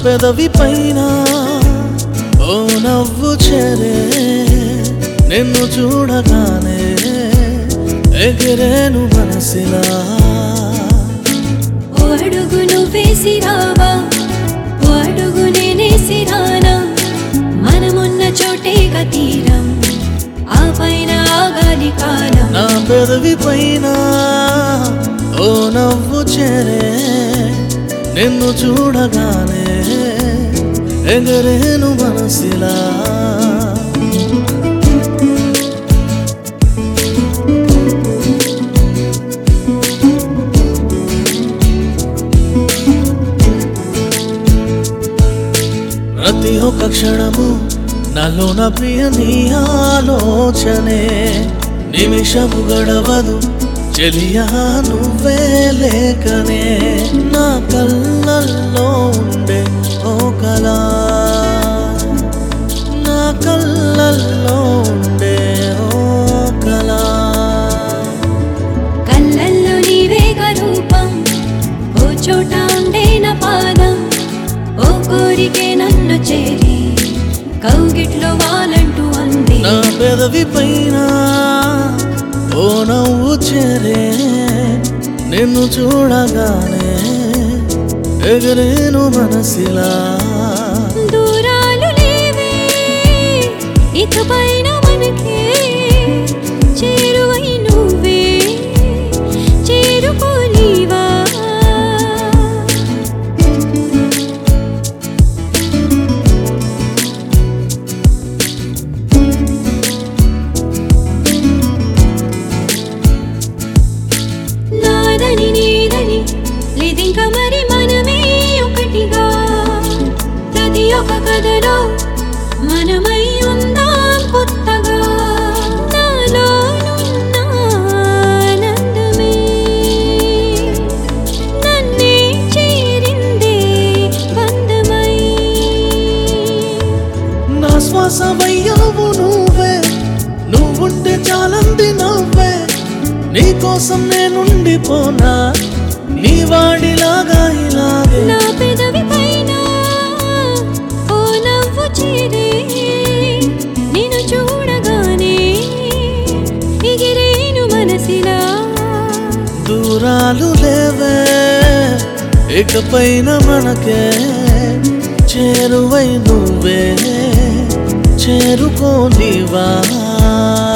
పెదవి పైన ఓ నవ్వు చెరే నిన్ను చూడగానే ఎగిరేను మనసిలా ఓ అడుగు నువ్వేసి రావా ఓ అడుగు నేనేసి రానా మనమున్న చోటేగా తీరం ఆ పైన ఆగాలి కాలం నా పెదవి పైన ఓ నవ్వు చెరే నిన్ను చూడగానే ఎగరేను మనసిలా ప్రతి ఒక్క క్షణము నాలో నా ప్రియ నీ ఆలోచనే నిమిషము గడవదు చెలియా నువ్వే లేకనే నా కళ్ళల్లో ఉండే ఓ కళ నా కళ్ళల్లో ఉండే ఓ కళ కళ్ళల్లో నీవేగా రూపం ఓ చోట ఉండే నా పాదం ఓ కోరికే నన్ను చేరి కౌగిట్లో వాలంటూ అంది నా పెదవి పైన ఓ నవ్వు చెరే నిన్ను చూడగానే ఎగరేను మనసిలా దూరాలు లేవే ఇక పైన మనకే చేరువై నువ్వే చేరుకోలేవా నాదని నీదని లేదింక మరి మనమే ఒకటిగా ప్రతి ఒక్క కథలో మనమై ఉందాం కొత్తగా నాలోనున్న ఆనందమే నన్నే చేరిందే బంధమై నా శ్వాస వయ్యావు నువ్వే నువ్వుంటే చాలంది నవ్వే నీ కోసం నేనుండిపోనా నీ వాడిలాగా ఇలాగే నా పెదవి పైన ఓ నవ్వు చేరే నిన్ను చూడగానే ఎగిరేను మనసిలా దూరాలు లేవే ఇకపైన మనకే చేరువై నువ్వే చేరుకోనివా